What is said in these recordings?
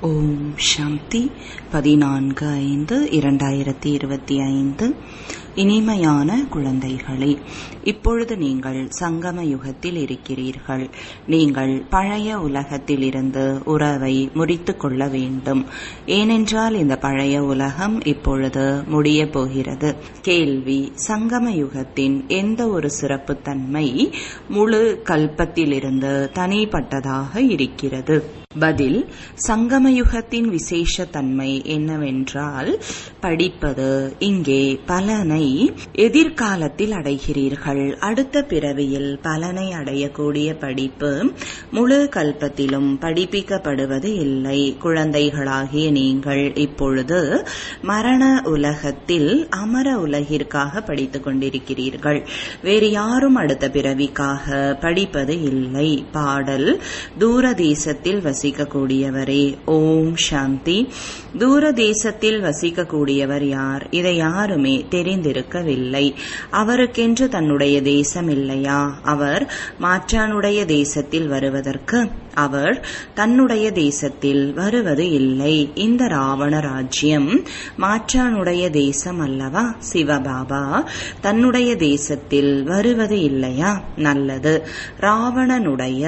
ஓம் சாந்தி பதினான்கு ஐந்து இரண்டாயிரத்தி இருபத்தி ஐந்து இனிமையான குழந்தைகளே இப்பொழுது நீங்கள் சங்கம யுகத்தில் இருக்கிறீர்கள் நீங்கள் பழைய உலகத்திலிருந்து உறவை முறித்து கொள்ள வேண்டும் ஏனென்றால் இந்த பழைய உலகம் இப்பொழுது முடிய போகிறது கேள்வி சங்கம யுகத்தின் எந்த ஒரு சிறப்புத்தன்மை முழு கல்பத்திலிருந்து தனிப்பட்டதாக இருக்கிறது பதில் சங்கமயுகத்தின் விசேஷ தன்மை என்னவென்றால் படிப்பது இங்கே பலனை எதிர்காலத்தில் அடைகிறீர்கள் அடுத்த பிறவியில் பலனை அடையக்கூடிய படிப்பு முழு கல்பத்திலும் படிப்பிக்கப்படுவது இல்லை குழந்தைகளாகிய நீங்கள் இப்பொழுது மரண உலகத்தில் அமர உலகிற்காக படித்துக் கொண்டிருக்கிறீர்கள் வேறு யாரும் அடுத்த பிறவிக்காக படிப்பது இல்லை பாடல் தூர தேசத்தில் வசிக்கக்கூடியவரே ஓம் சாந்தி தூர தேசத்தில் வசிக்கக்கூடியவர் யார் இதை யாருமே தெரிந்திருக்கவில்லை அவருக்கென்று தன்னுடைய தேசம் இல்லையா அவர் மாற்றானுடைய தேசத்தில் வருவதற்கு அவர் தன்னுடைய தேசத்தில் வருவது இல்லை இந்த ராவண ராஜ்யம் மாற்றானுடைய தேசம் அல்லவா சிவபாபா தன்னுடைய தேசத்தில் வருவது இல்லையா நல்லது ராவணனுடைய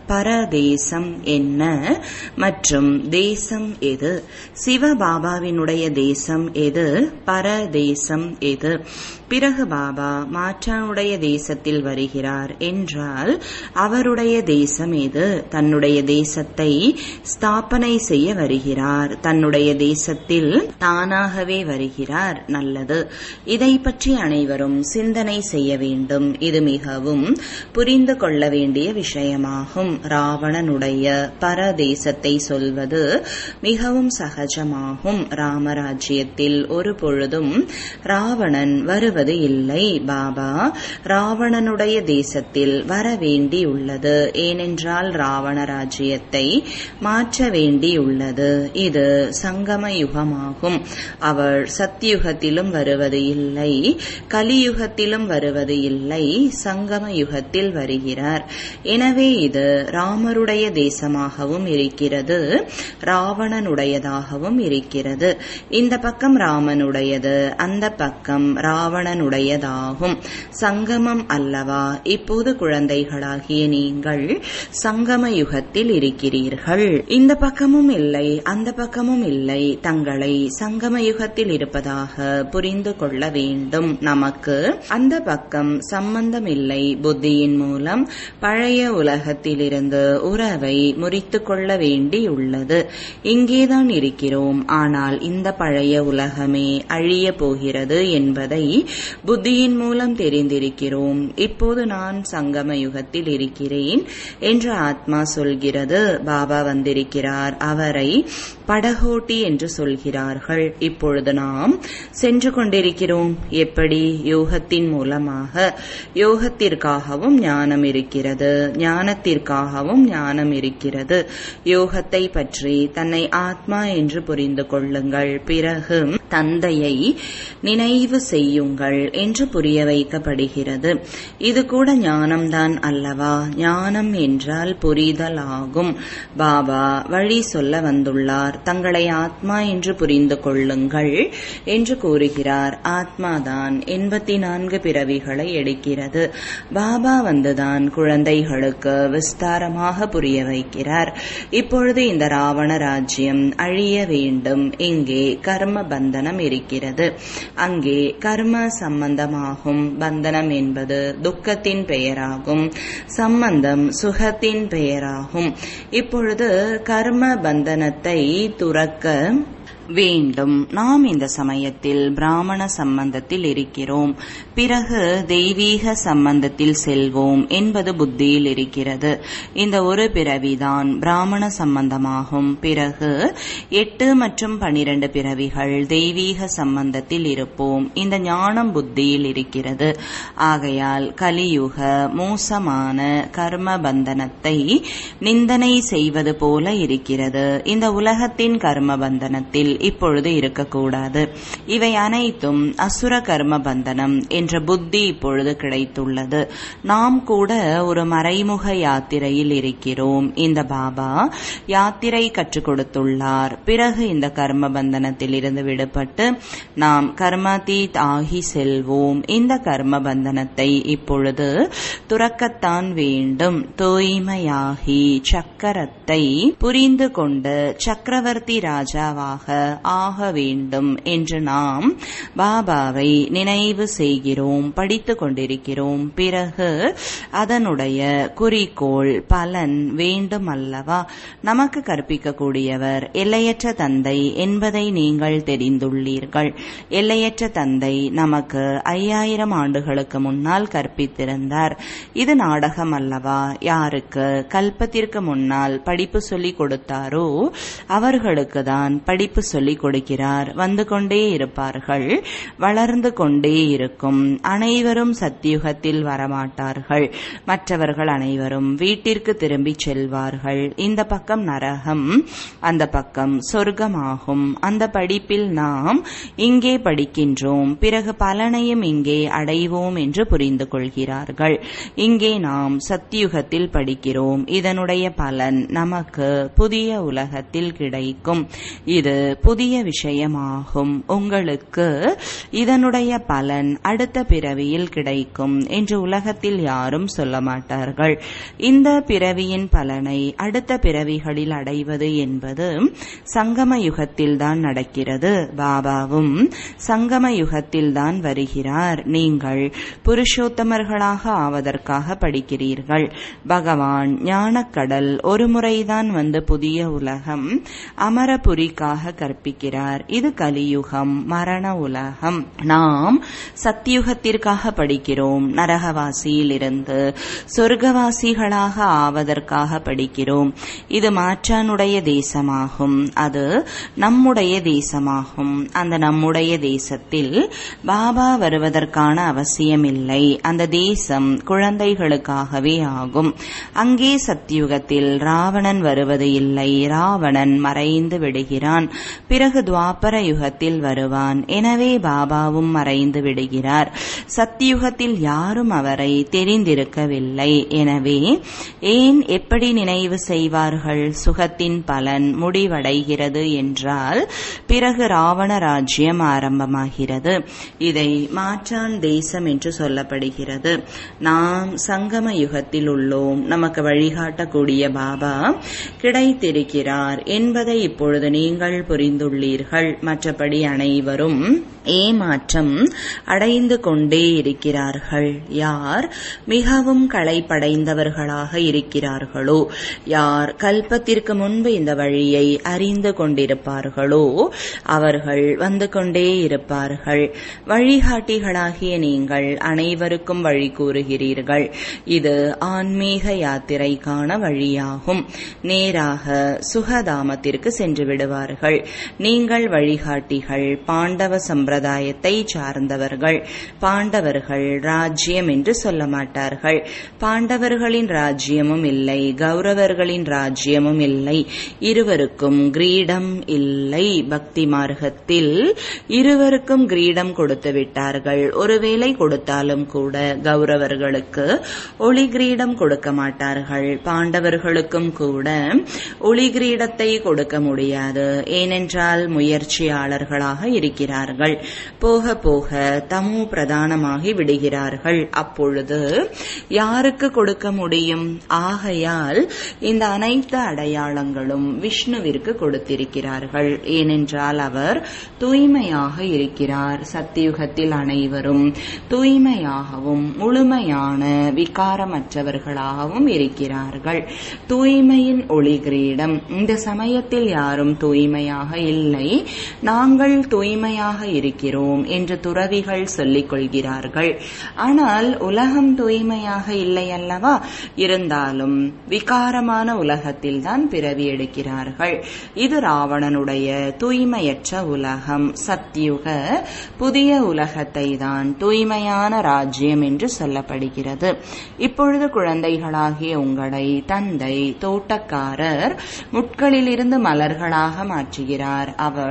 பரதேசம் என்ன மற்றும் தேசம் எது சிவபாபாவினுடைய தேசம் எது பரதேசம் எது பிறகு பாபா மாற்றானுடைய தேசத்தில் வருகிறார் என்றால் அவருடைய தேசம் எது தன்னுடைய தேசத்தை ஸ்தாபனை செய்ய வருகிறார் தன்னுடைய தேசத்தில் தானாகவே வருகிறார் நல்லது இதை பற்றி அனைவரும் சிந்தனை செய்ய வேண்டும் இது மிகவும் புரிந்து கொள்ள வேண்டிய விஷயமாகும் ராவணனுடைய பரதேசத்தை சொல்வது மிகவும் சகஜமாகும் ராமராஜ்யத்தில் ஒரு பொழுதும் ராவணன் வருவது இல்லை பாபா ராவணனுடைய தேசத்தில் வர வேண்டியுள்ளது ஏனென்றால் ராவண ராஜ்யத்தை மாற்ற வேண்டியுள்ளது இது சங்கம யுகமாகும் அவர் சத்தியுகத்திலும் வருவது இல்லை கலியுகத்திலும் வருவது இல்லை சங்கம யுகத்தில் வருகிறார் எனவே இது ராமருடைய தேசமாகவும் இருக்கிறது ராவணனுடையதாகவும் இருக்கிறது இந்த பக்கம் ராமனுடையது அந்த பக்கம் ராவணனுடையதாகும் சங்கமம் அல்லவா இப்போது குழந்தைகளாகிய நீங்கள் சங்கம யுகத்தில் இருக்கிறீர்கள் இந்த பக்கமும் இல்லை அந்த பக்கமும் இல்லை தங்களை சங்கம யுகத்தில் இருப்பதாக புரிந்து கொள்ள வேண்டும் நமக்கு அந்த பக்கம் சம்பந்தம் இல்லை புத்தியின் மூலம் பழைய உலகத்திலிருந்து உறவை முறித்து கொள்ள வேண்டியுள்ளது இங்கேதான் இருக்கிறோம் ஆனால் இந்த பழைய உலகமே அழிய போகிறது என்பதை புத்தியின் மூலம் தெரிந்திருக்கிறோம் இப்போது நான் சங்கம யுகத்தில் இருக்கிறேன் என்று ஆத்மா சொல்கிறது பாபா வந்திருக்கிறார் அவரை படகோட்டி என்று சொல்கிறார்கள் இப்பொழுது நாம் சென்று கொண்டிருக்கிறோம் எப்படி யோகத்தின் மூலமாக யோகத்திற்காகவும் ஞானம் இருக்கிறது ஞானத்திற்காகவும் ஞானம் இருக்கிறது யோகத்தை பற்றி தன்னை ஆத்மா என்று புரிந்து கொள்ளுங்கள் பிறகு தந்தையை நினைவு செய்யுங்கள் என்று புரிய வைக்கப்படுகிறது இது கூட ஞானம்தான் அல்லவா ஞானம் என்றால் புரிதல் ஆகும் பாபா வழி சொல்ல வந்துள்ளார் தங்களை ஆத்மா என்று புரிந்து கொள்ளுங்கள் என்று கூறுகிறார் ஆத்மாதான் எண்பத்தி நான்கு பிறவிகளை எடுக்கிறது பாபா வந்துதான் குழந்தைகளுக்கு விஸ்தாரமாக புரிய வைக்கிறார் இப்பொழுது இந்த ராவண ராஜ்யம் அழிய வேண்டும் இங்கே கர்ம பந்தனம் இருக்கிறது அங்கே கர்ம சம்பந்தமாகும் பந்தனம் என்பது துக்கத்தின் பெயராகும் சம்பந்தம் சுகத்தின் பெயராகும் இப்பொழுது கர்ம பந்தனத்தை துறக்க வேண்டும் நாம் இந்த சமயத்தில் பிராமண சம்பந்தத்தில் இருக்கிறோம் பிறகு தெய்வீக சம்பந்தத்தில் செல்வோம் என்பது புத்தியில் இருக்கிறது இந்த ஒரு பிறவிதான் பிராமண சம்பந்தமாகும் பிறகு எட்டு மற்றும் பனிரெண்டு பிறவிகள் தெய்வீக சம்பந்தத்தில் இருப்போம் இந்த ஞானம் புத்தியில் இருக்கிறது ஆகையால் கலியுக மோசமான கர்ம பந்தனத்தை நிந்தனை செய்வது போல இருக்கிறது இந்த உலகத்தின் கர்ம பந்தனத்தில் இப்பொழுது இருக்கக்கூடாது இவை அனைத்தும் அசுர கர்ம பந்தனம் என்ற புத்தி இப்பொழுது கிடைத்துள்ளது நாம் கூட ஒரு மறைமுக யாத்திரையில் இருக்கிறோம் இந்த பாபா யாத்திரை கற்றுக் கொடுத்துள்ளார் பிறகு இந்த கர்ம பந்தனத்தில் இருந்து விடுபட்டு நாம் கர்மாதீத் ஆகி செல்வோம் இந்த கர்ம பந்தனத்தை இப்பொழுது துறக்கத்தான் வேண்டும் தூய்மையாகி சக்கரத்தை புரிந்து கொண்டு சக்கரவர்த்தி ராஜாவாக ஆக வேண்டும் என்று நாம் பாபாவை நினைவு செய்கிறோம் படித்துக் கொண்டிருக்கிறோம் பிறகு அதனுடைய குறிக்கோள் பலன் வேண்டும் அல்லவா நமக்கு கற்பிக்கக்கூடியவர் எல்லையற்ற தந்தை என்பதை நீங்கள் தெரிந்துள்ளீர்கள் எல்லையற்ற தந்தை நமக்கு ஐயாயிரம் ஆண்டுகளுக்கு முன்னால் கற்பித்திருந்தார் இது நாடகம் அல்லவா யாருக்கு கல்பத்திற்கு முன்னால் படிப்பு சொல்லிக் கொடுத்தாரோ அவர்களுக்கு தான் படிப்பு சொல்லிக் கொடுக்கிறார் வந்து கொண்டே இருப்பார்கள் வளர்ந்து கொண்டே இருக்கும் அனைவரும் சத்தியுகத்தில் வரமாட்டார்கள் மற்றவர்கள் அனைவரும் வீட்டிற்கு திரும்பி செல்வார்கள் இந்த பக்கம் நரகம் அந்த பக்கம் சொர்க்கமாகும் அந்த படிப்பில் நாம் இங்கே படிக்கின்றோம் பிறகு பலனையும் இங்கே அடைவோம் என்று புரிந்து கொள்கிறார்கள் இங்கே நாம் சத்தியுகத்தில் படிக்கிறோம் இதனுடைய பலன் நமக்கு புதிய உலகத்தில் கிடைக்கும் இது புதிய விஷயமாகும் உங்களுக்கு இதனுடைய பலன் அடுத்த பிறவியில் கிடைக்கும் என்று உலகத்தில் யாரும் சொல்ல மாட்டார்கள் இந்த பிறவியின் பலனை அடுத்த பிறவிகளில் அடைவது என்பது சங்கம யுகத்தில் தான் நடக்கிறது பாபாவும் சங்கம யுகத்தில் தான் வருகிறார் நீங்கள் புருஷோத்தமர்களாக ஆவதற்காக படிக்கிறீர்கள் பகவான் ஞானக்கடல் ஒரு முறைதான் வந்து புதிய உலகம் அமரபுரிக்காக கற்பிக்கிறார் இது கலியுகம் மரண உலகம் நாம் சத்தியுகத்திற்காக படிக்கிறோம் நரகவாசியில் இருந்து சொர்க்கவாசிகளாக ஆவதற்காக படிக்கிறோம் இது மாற்றானுடைய தேசமாகும் அது நம்முடைய தேசமாகும் அந்த நம்முடைய தேசத்தில் பாபா வருவதற்கான அவசியமில்லை அந்த தேசம் குழந்தைகளுக்காகவே ஆகும் அங்கே சத்தியுகத்தில் ராவணன் வருவது இல்லை ராவணன் மறைந்து விடுகிறான் பிறகு துவாபர யுகத்தில் வருவான் எனவே பாபாவும் மறைந்து விடுகிறார் சத்தியுகத்தில் யாரும் அவரை தெரிந்திருக்கவில்லை எனவே ஏன் எப்படி நினைவு செய்வார்கள் சுகத்தின் பலன் முடிவடைகிறது என்றால் பிறகு ராவண ராஜ்யம் ஆரம்பமாகிறது இதை மாற்றான் தேசம் என்று சொல்லப்படுகிறது நாம் சங்கம யுகத்தில் உள்ளோம் நமக்கு வழிகாட்டக்கூடிய பாபா கிடைத்திருக்கிறார் என்பதை இப்பொழுது நீங்கள் புரிந்துள்ளீர்கள் மற்றபடி அனைவரும் ஏமாற்றம் அடைந்து கொண்டே இருக்கிறார்கள் யார் மிகவும் களைப்படைந்தவர்களாக இருக்கிறார்களோ யார் கல்பத்திற்கு முன்பு இந்த வழியை அறிந்து கொண்டிருப்பார்களோ அவர்கள் வந்து கொண்டே இருப்பார்கள் வழிகாட்டிகளாகிய நீங்கள் அனைவருக்கும் வழி கூறுகிறீர்கள் இது ஆன்மீக யாத்திரைக்கான வழியாகும் நேராக சுகதாமத்திற்கு சென்று விடுவார்கள் நீங்கள் வழிகாட்டிகள் பாண்டவ சம்பிரதாயத்தை சார்ந்தவர்கள் பாண்டவர்கள் ராஜ்யம் என்று சொல்ல மாட்டார்கள் பாண்டவர்களின் ராஜ்யமும் இல்லை கௌரவர்களின் ராஜ்யமும் இல்லை இருவருக்கும் கிரீடம் இல்லை பக்தி மார்க்கத்தில் இருவருக்கும் கிரீடம் கொடுத்து விட்டார்கள் ஒருவேளை கொடுத்தாலும் கூட கௌரவர்களுக்கு ஒளி கிரீடம் கொடுக்க மாட்டார்கள் பாண்டவர்களுக்கும் கூட ஒளி கிரீடத்தை கொடுக்க முடியாது ஏனென்றால் முயற்சியாளர்களாக இருக்கிறார்கள் போக போக தமு பிரதானமாகி விடுகிறார்கள் அப்பொழுது யாருக்கு கொடுக்க முடியும் ஆகையால் இந்த அனைத்து அடையாளங்களும் விஷ்ணுவிற்கு கொடுத்திருக்கிறார்கள் ஏனென்றால் அவர் தூய்மையாக இருக்கிறார் சத்தியுகத்தில் அனைவரும் தூய்மையாகவும் முழுமையான விகாரமற்றவர்களாகவும் இருக்கிறார்கள் தூய்மையின் ஒளி கிரீடம் இந்த சமயத்தில் யாரும் தூய்மையாக இல்லை நாங்கள் தூய்மையாக இருக்கிறோம் என்று துறவிகள் சொல்லிக் கொள்கிறார்கள் ஆனால் உலகம் தூய்மையாக இல்லை அல்லவா இருந்தாலும் விகாரமான உலகத்தில் தான் பிறவி எடுக்கிறார்கள் இது ராவணனுடைய தூய்மையற்ற உலகம் சத்தியுக புதிய உலகத்தை தான் தூய்மையான ராஜ்யம் என்று சொல்லப்படுகிறது இப்பொழுது குழந்தைகளாகிய உங்களை தந்தை தோட்டக்காரர் முட்களிலிருந்து மலர்களாக மாற்றுகிறார் அவர்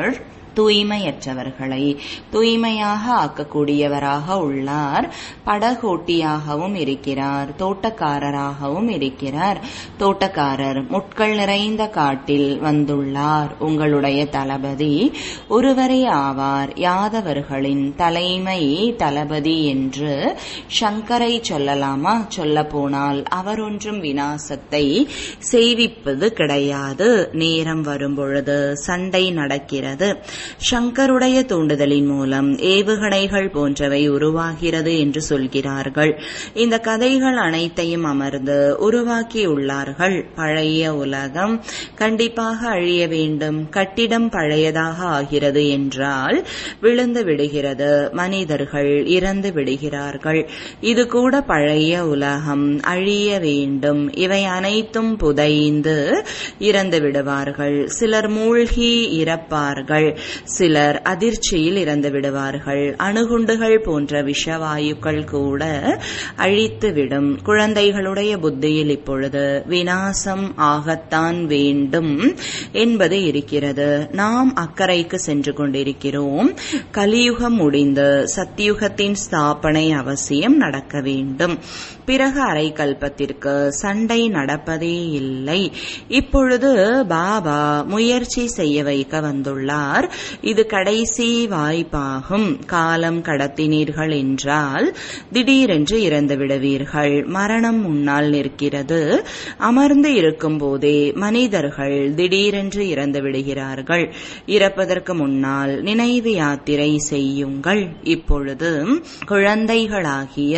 தூய்மையற்றவர்களை தூய்மையாக ஆக்கக்கூடியவராக உள்ளார் படகோட்டியாகவும் இருக்கிறார் தோட்டக்காரராகவும் இருக்கிறார் தோட்டக்காரர் முட்கள் நிறைந்த காட்டில் வந்துள்ளார் உங்களுடைய தளபதி ஒருவரே ஆவார் யாதவர்களின் தலைமை தளபதி என்று சங்கரை சொல்லலாமா சொல்ல போனால் அவர் ஒன்றும் வினாசத்தை செய்விப்பது கிடையாது நேரம் வரும்பொழுது சண்டை நடக்கிறது சங்கருடைய தூண்டுதலின் மூலம் ஏவுகணைகள் போன்றவை உருவாகிறது என்று சொல்கிறார்கள் இந்த கதைகள் அனைத்தையும் அமர்ந்து உருவாக்கியுள்ளார்கள் பழைய உலகம் கண்டிப்பாக அழிய வேண்டும் கட்டிடம் பழையதாக ஆகிறது என்றால் விழுந்து விடுகிறது மனிதர்கள் இறந்து விடுகிறார்கள் இது கூட பழைய உலகம் அழிய வேண்டும் இவை அனைத்தும் புதைந்து இறந்து விடுவார்கள் சிலர் மூழ்கி இறப்பார்கள் சிலர் அதிர்ச்சியில் இறந்து விடுவார்கள் அணுகுண்டுகள் போன்ற விஷவாயுக்கள் கூட அழித்துவிடும் குழந்தைகளுடைய புத்தியில் இப்பொழுது வினாசம் ஆகத்தான் வேண்டும் என்பது இருக்கிறது நாம் அக்கறைக்கு சென்று கொண்டிருக்கிறோம் கலியுகம் முடிந்து சத்தியுகத்தின் ஸ்தாபனை அவசியம் நடக்க வேண்டும் பிறகு அரை கல்பத்திற்கு சண்டை நடப்பதே இல்லை இப்பொழுது பாபா முயற்சி செய்ய வைக்க வந்துள்ளார் இது கடைசி வாய்ப்பாகும் காலம் கடத்தினீர்கள் என்றால் திடீரென்று இறந்து விடுவீர்கள் மரணம் முன்னால் நிற்கிறது அமர்ந்து இருக்கும் போதே மனிதர்கள் திடீரென்று இறந்து விடுகிறார்கள் இறப்பதற்கு முன்னால் நினைவு யாத்திரை செய்யுங்கள் இப்பொழுது குழந்தைகளாகிய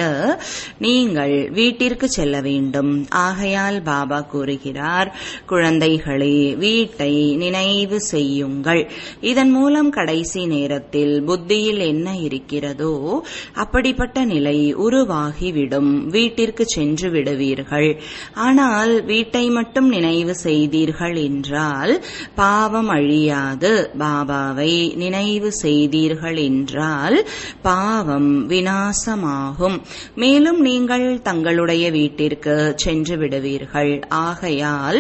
நீங்கள் வீட்டிற்கு செல்ல வேண்டும் ஆகையால் பாபா கூறுகிறார் குழந்தைகளே வீட்டை நினைவு செய்யுங்கள் இதன் மூலம் கடைசி நேரத்தில் புத்தியில் என்ன இருக்கிறதோ அப்படிப்பட்ட நிலை உருவாகிவிடும் வீட்டிற்கு சென்று விடுவீர்கள் ஆனால் வீட்டை மட்டும் நினைவு செய்தீர்கள் என்றால் பாவம் அழியாது பாபாவை நினைவு செய்தீர்கள் என்றால் பாவம் வினாசமாகும் மேலும் நீங்கள் தங்களுடைய வீட்டிற்கு சென்று விடுவீர்கள் ஆகையால்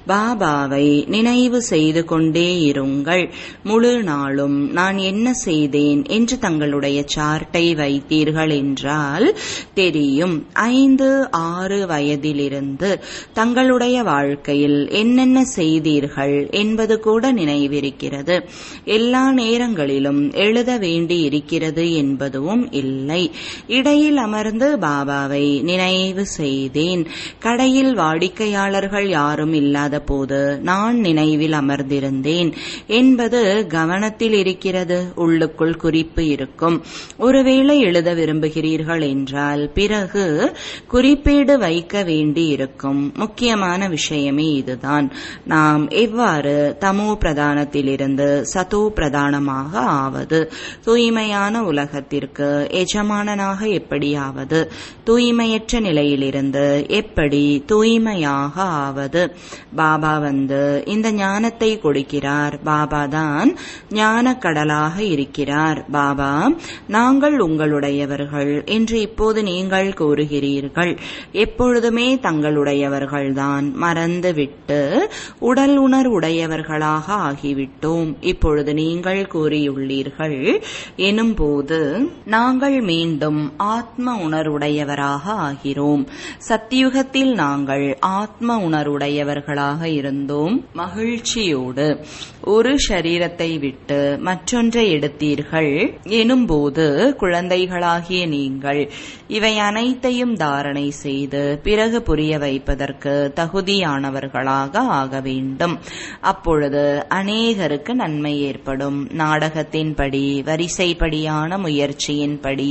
பாபாவை நினைவு செய்து கொண்டே இருங்கள் முழு நாளும் நான் என்ன செய்தேன் என்று தங்களுடைய சார்ட்டை வைத்தீர்கள் என்றால் தெரியும் ஐந்து ஆறு வயதிலிருந்து தங்களுடைய வாழ்க்கையில் என்னென்ன செய்தீர்கள் என்பது கூட நினைவிருக்கிறது எல்லா நேரங்களிலும் எழுத வேண்டி இருக்கிறது என்பதும் இல்லை இடையில் அமர்ந்து பாபாவை நினைவு செய்தேன் கடையில் வாடிக்கையாளர்கள் யாரும் இல்லாத போது நான் நினைவில் அமர்ந்திருந்தேன் என்பது கவனத்தில் இருக்கிறது உள்ளுக்குள் குறிப்பு இருக்கும் ஒருவேளை எழுத விரும்புகிறீர்கள் என்றால் பிறகு குறிப்பீடு வைக்க வேண்டி இருக்கும் முக்கியமான விஷயமே இதுதான் நாம் எவ்வாறு தமோ பிரதானத்திலிருந்து சதோ பிரதானமாக ஆவது தூய்மையான உலகத்திற்கு எஜமானனாக எப்படியாவது தூய்மையற்ற நிலையிலிருந்து எப்படி தூய்மையாக ஆவது பாபா வந்து இந்த ஞானத்தை கொடுக்கிறார் பாபா தான் ஞான கடலாக இருக்கிறார் பாபா நாங்கள் உங்களுடையவர்கள் என்று இப்போது நீங்கள் கூறுகிறீர்கள் எப்பொழுதுமே தங்களுடையவர்கள்தான் மறந்துவிட்டு உடல் உணர் உடையவர்களாக ஆகிவிட்டோம் இப்பொழுது நீங்கள் கூறியுள்ளீர்கள் எனும்போது நாங்கள் மீண்டும் ஆத்ம உணர்வுடையவராக ஆகிறோம் சத்தியுகத்தில் நாங்கள் ஆத்ம உணர்வுடையவர்களாக இருந்தோம் மகிழ்ச்சியோடு ஒரு சரீரத்தை விட்டு மற்றொன்றை எடுத்தீர்கள் எனும்போது குழந்தைகளாகிய நீங்கள் இவை அனைத்தையும் தாரணை செய்து பிறகு புரிய வைப்பதற்கு தகுதியானவர்களாக ஆக வேண்டும் அப்பொழுது அநேகருக்கு நன்மை ஏற்படும் நாடகத்தின்படி வரிசைப்படியான முயற்சியின்படி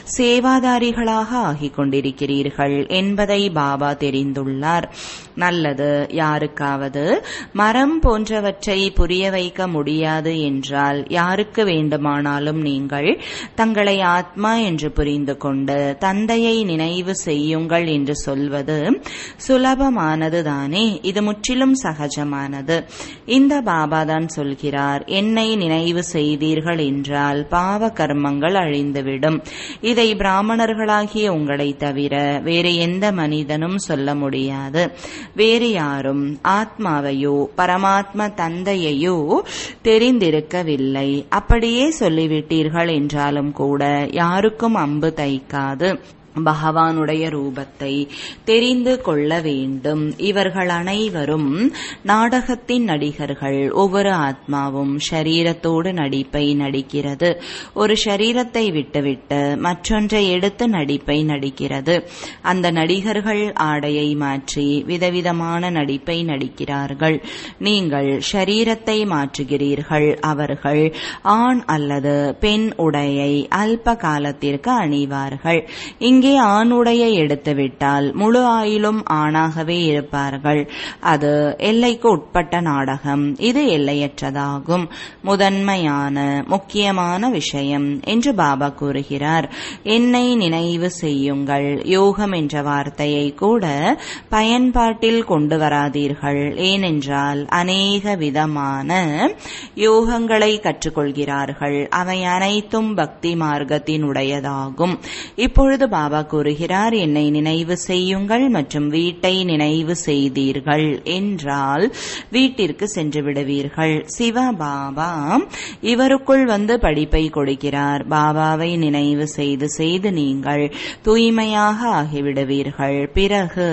சேவாதாரிகளாக ஆகிக் கொண்டிருக்கிறீர்கள் என்பதை பாபா தெரிந்துள்ளார் நல்லது யாருக்காவது மரம் போன்றவற்றை புரிய வைக்க முடியாது என்றால் யாருக்கு வேண்டுமானாலும் நீங்கள் தங்களை ஆத்மா என்று புரிந்து கொண்டு தந்தையை நினைவு செய்யுங்கள் என்று சொல்வது சுலபமானது தானே இது முற்றிலும் சகஜமானது இந்த பாபா தான் சொல்கிறார் என்னை நினைவு செய்தீர்கள் என்றால் பாவ கர்மங்கள் அழிந்துவிடும் இதை பிராமணர்களாகிய உங்களை தவிர வேறு எந்த மனிதனும் சொல்ல முடியாது வேறு யாரும் ஆத்மாவையோ பரமாத்ம தந்தையையோ இருக்கவில்லை அப்படியே சொல்லிவிட்டீர்கள் என்றாலும் கூட யாருக்கும் அம்பு தைக்காது பகவானுடைய ரூபத்தை தெரிந்து கொள்ள வேண்டும் இவர்கள் அனைவரும் நாடகத்தின் நடிகர்கள் ஒவ்வொரு ஆத்மாவும் ஷரீரத்தோடு நடிப்பை நடிக்கிறது ஒரு ஷரீரத்தை விட்டுவிட்டு மற்றொன்றை எடுத்து நடிப்பை நடிக்கிறது அந்த நடிகர்கள் ஆடையை மாற்றி விதவிதமான நடிப்பை நடிக்கிறார்கள் நீங்கள் ஷரீரத்தை மாற்றுகிறீர்கள் அவர்கள் ஆண் அல்லது பெண் உடையை அல்ப காலத்திற்கு அணிவார்கள் இங்கே இங்கே ஆணுடைய எடுத்துவிட்டால் முழு ஆயிலும் ஆணாகவே இருப்பார்கள் அது எல்லைக்கு உட்பட்ட நாடகம் இது எல்லையற்றதாகும் முதன்மையான முக்கியமான விஷயம் என்று பாபா கூறுகிறார் என்னை நினைவு செய்யுங்கள் யோகம் என்ற வார்த்தையை கூட பயன்பாட்டில் கொண்டு வராதீர்கள் ஏனென்றால் அநேக விதமான யோகங்களை கற்றுக்கொள்கிறார்கள் அவை அனைத்தும் பக்தி மார்க்கத்தினுடையதாகும் இப்பொழுது பாபா பாபா கூறுகிறார் என்னை நினைவு செய்யுங்கள் மற்றும் வீட்டை நினைவு செய்தீர்கள் என்றால் வீட்டிற்கு சென்று விடுவீர்கள் சிவ பாபா இவருக்குள் வந்து படிப்பை கொடுக்கிறார் பாபாவை நினைவு செய்து செய்து நீங்கள் தூய்மையாக ஆகிவிடுவீர்கள் பிறகு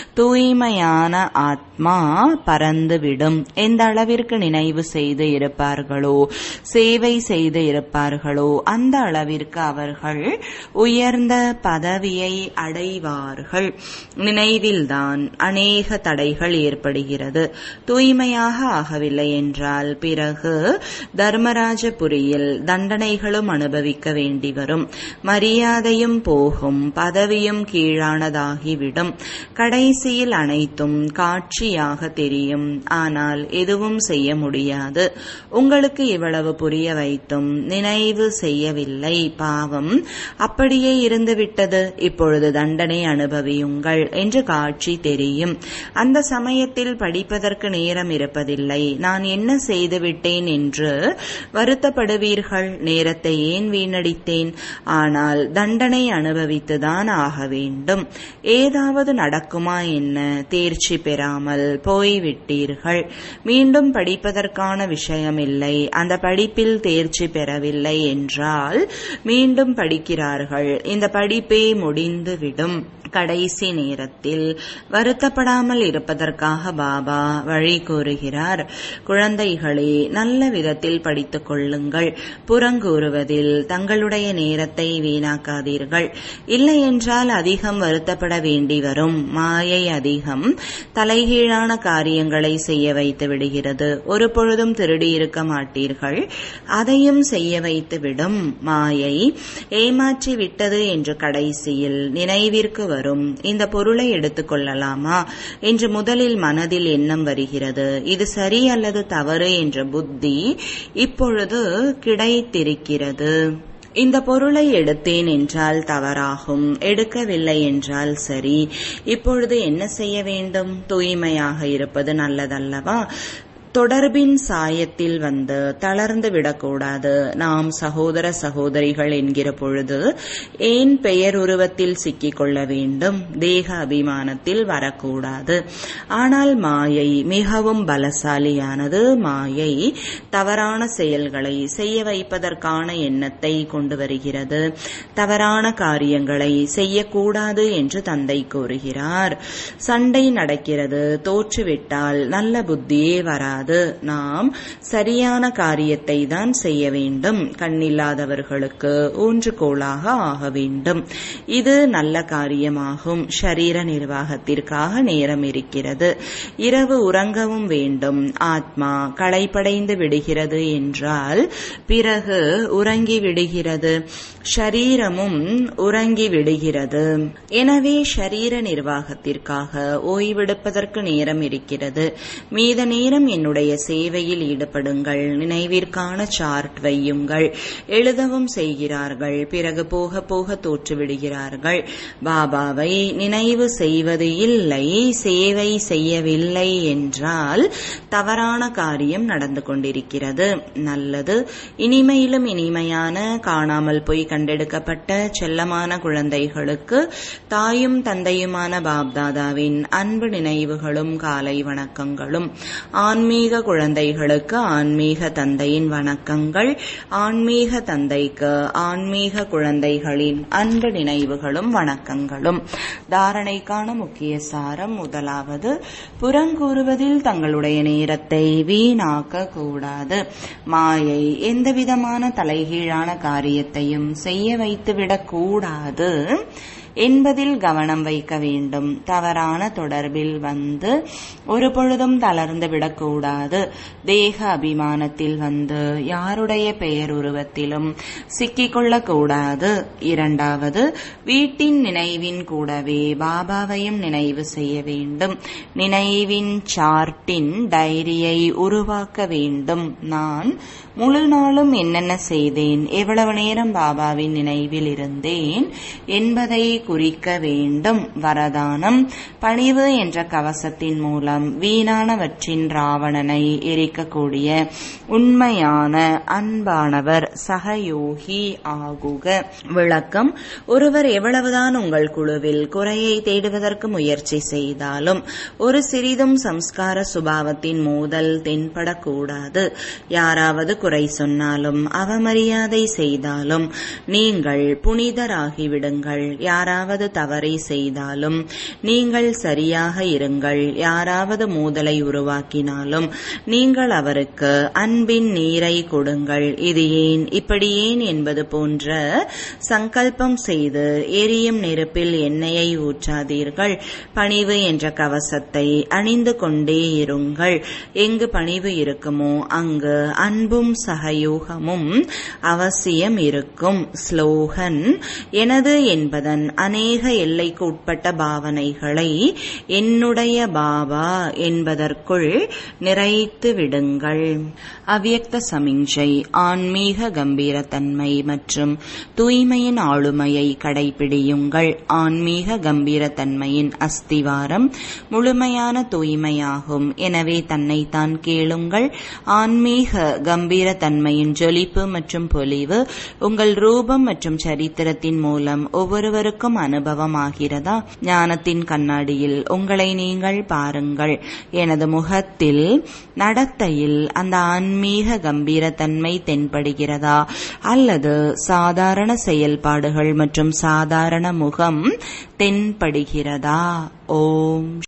தூய்மையான ஆத்மா பறந்துவிடும் எந்த அளவிற்கு நினைவு செய்து இருப்பார்களோ சேவை செய்து இருப்பார்களோ அந்த அளவிற்கு அவர்கள் உயர்ந்த பதவியை அடைவார்கள் நினைவில்தான் அநேக தடைகள் ஏற்படுகிறது தூய்மையாக ஆகவில்லை என்றால் பிறகு தர்மராஜபுரியில் தண்டனைகளும் அனுபவிக்க வேண்டி வரும் மரியாதையும் போகும் பதவியும் கீழானதாகிவிடும் கடைசியில் அனைத்தும் காட்சியாக தெரியும் ஆனால் எதுவும் செய்ய முடியாது உங்களுக்கு இவ்வளவு புரிய வைத்தும் நினைவு செய்யவில்லை பாவம் அப்படியே இருந்து விட்டது இப்பொழுது தண்டனை அனுபவியுங்கள் என்று காட்சி தெரியும் அந்த சமயத்தில் படிப்பதற்கு நேரம் இருப்பதில்லை நான் என்ன செய்துவிட்டேன் என்று வருத்தப்படுவீர்கள் நேரத்தை ஏன் வீணடித்தேன் ஆனால் தண்டனை அனுபவித்துதான் ஆக வேண்டும் ஏதாவது நடக்குமா என்ன தேர்ச்சி பெறாமல் போய்விட்டீர்கள் மீண்டும் படிப்பதற்கான விஷயமில்லை அந்த படிப்பில் தேர்ச்சி பெறவில்லை என்றால் மீண்டும் படிக்கிறார்கள் இந்த படிப்பே முடிந்துவிடும் கடைசி நேரத்தில் வருத்தப்படாமல் இருப்பதற்காக பாபா வழி கூறுகிறார் குழந்தைகளே நல்ல விதத்தில் படித்துக் கொள்ளுங்கள் புறங்கூறுவதில் தங்களுடைய நேரத்தை வீணாக்காதீர்கள் இல்லை என்றால் அதிகம் வருத்தப்பட வேண்டி வரும் மாயை அதிகம் தலைகீழான காரியங்களை செய்ய வைத்து விடுகிறது ஒரு பொழுதும் திருடி இருக்க மாட்டீர்கள் அதையும் செய்ய வைத்து விடும் மாயை ஏமாற்றி விட்டது என்று கடைசியில் நினைவிற்கு வரும் இந்த பொருளை எடுத்துக் கொள்ளலாமா என்று முதலில் மனதில் எண்ணம் வருகிறது இது சரி அல்லது தவறு என்ற புத்தி இப்பொழுது கிடைத்திருக்கிறது இந்த பொருளை எடுத்தேன் என்றால் தவறாகும் எடுக்கவில்லை என்றால் சரி இப்பொழுது என்ன செய்ய வேண்டும் தூய்மையாக இருப்பது நல்லதல்லவா தொடர்பின் சாயத்தில் வந்து தளர்ந்து விடக்கூடாது நாம் சகோதர சகோதரிகள் என்கிற பொழுது ஏன் பெயர் உருவத்தில் சிக்கிக் கொள்ள வேண்டும் தேக அபிமானத்தில் வரக்கூடாது ஆனால் மாயை மிகவும் பலசாலியானது மாயை தவறான செயல்களை செய்ய வைப்பதற்கான எண்ணத்தை கொண்டு வருகிறது தவறான காரியங்களை செய்யக்கூடாது என்று தந்தை கூறுகிறார் சண்டை நடக்கிறது தோற்றுவிட்டால் நல்ல புத்தியே வராது கூடாது நாம் சரியான காரியத்தை தான் செய்ய வேண்டும் கண்ணில்லாதவர்களுக்கு ஊன்றுகோலாக ஆக வேண்டும் இது நல்ல காரியமாகும் ஷரீர நிர்வாகத்திற்காக நேரம் இருக்கிறது இரவு உறங்கவும் வேண்டும் ஆத்மா களைப்படைந்து விடுகிறது என்றால் பிறகு உறங்கி விடுகிறது ஷரீரமும் உறங்கி விடுகிறது எனவே ஷரீர நிர்வாகத்திற்காக ஓய்வெடுப்பதற்கு நேரம் இருக்கிறது மீத நேரம் என்னுடைய சேவையில் ஈடுபடுங்கள் நினைவிற்கான சார்ட் வையுங்கள் எழுதவும் செய்கிறார்கள் பிறகு போக போக தோற்றுவிடுகிறார்கள் பாபாவை நினைவு செய்வது இல்லை சேவை செய்யவில்லை என்றால் தவறான காரியம் நடந்து கொண்டிருக்கிறது நல்லது இனிமையிலும் இனிமையான காணாமல் போய் கண்டெடுக்கப்பட்ட செல்லமான குழந்தைகளுக்கு தாயும் தந்தையுமான பாப்தாதாவின் அன்பு நினைவுகளும் காலை வணக்கங்களும் ஆன்மீக ஆன்மீக குழந்தைகளுக்கு ஆன்மீக தந்தையின் வணக்கங்கள் ஆன்மீக தந்தைக்கு ஆன்மீக குழந்தைகளின் அன்பு நினைவுகளும் வணக்கங்களும் தாரணைக்கான முக்கிய சாரம் முதலாவது புறங்கூறுவதில் தங்களுடைய நேரத்தை வீணாக்க கூடாது மாயை எந்தவிதமான தலைகீழான காரியத்தையும் செய்ய வைத்துவிடக் கூடாது என்பதில் கவனம் வைக்க வேண்டும் தவறான தொடர்பில் வந்து ஒரு பொழுதும் தளர்ந்து விடக்கூடாது தேக அபிமானத்தில் வந்து யாருடைய பெயர் உருவத்திலும் சிக்கிக்கொள்ளக்கூடாது இரண்டாவது வீட்டின் நினைவின் கூடவே பாபாவையும் நினைவு செய்ய வேண்டும் நினைவின் சார்ட்டின் டைரியை உருவாக்க வேண்டும் நான் முழு நாளும் என்னென்ன செய்தேன் எவ்வளவு நேரம் பாபாவின் நினைவில் இருந்தேன் என்பதை குறிக்க வேண்டும் வரதானம் பணிவு என்ற கவசத்தின் மூலம் வீணானவற்றின் ராவணனை எரிக்கக்கூடிய உண்மையான அன்பானவர் சகயோகி ஆகுக விளக்கம் ஒருவர் எவ்வளவுதான் உங்கள் குழுவில் குறையை தேடுவதற்கு முயற்சி செய்தாலும் ஒரு சிறிதும் சம்ஸ்கார சுபாவத்தின் மோதல் தென்படக்கூடாது யாராவது குறை சொன்னாலும் அவமரியாதை செய்தாலும் நீங்கள் புனிதராகிவிடுங்கள் யாராவது தவறை செய்தாலும் நீங்கள் சரியாக இருங்கள் யாராவது மோதலை உருவாக்கினாலும் நீங்கள் அவருக்கு அன்பின் நீரை கொடுங்கள் இது ஏன் இப்படி ஏன் என்பது போன்ற சங்கல்பம் செய்து எரியும் நெருப்பில் எண்ணெயை ஊற்றாதீர்கள் பணிவு என்ற கவசத்தை அணிந்து கொண்டே இருங்கள் எங்கு பணிவு இருக்குமோ அங்கு அன்பும் சகயோகமும் அவசியம் இருக்கும் ஸ்லோகன் எனது என்பதன் அநேக எல்லைக்கு உட்பட்ட பாவனைகளை என்னுடைய பாபா என்பதற்குள் நிறைத்து விடுங்கள் அவ்யக்த சமிஞ்சை ஆன்மீக கம்பீரத்தன்மை மற்றும் தூய்மையின் ஆளுமையை கடைபிடியுங்கள் ஆன்மீக கம்பீரத்தன்மையின் அஸ்திவாரம் முழுமையான தூய்மையாகும் எனவே தன்னைத்தான் கேளுங்கள் ஆன்மீக கம்பீரத்தன்மையின் ஜொலிப்பு மற்றும் பொலிவு உங்கள் ரூபம் மற்றும் சரித்திரத்தின் மூலம் ஒவ்வொருவருக்கும் அனுபவமாகிறதா ஞானத்தின் கண்ணாடியில் உங்களை நீங்கள் பாருங்கள் எனது முகத்தில் நடத்தையில் அந்த ஆன்மீக கம்பீரத்தன்மை தென்படுகிறதா அல்லது சாதாரண செயல்பாடுகள் மற்றும் சாதாரண முகம் தென்படுகிறதா ஓம்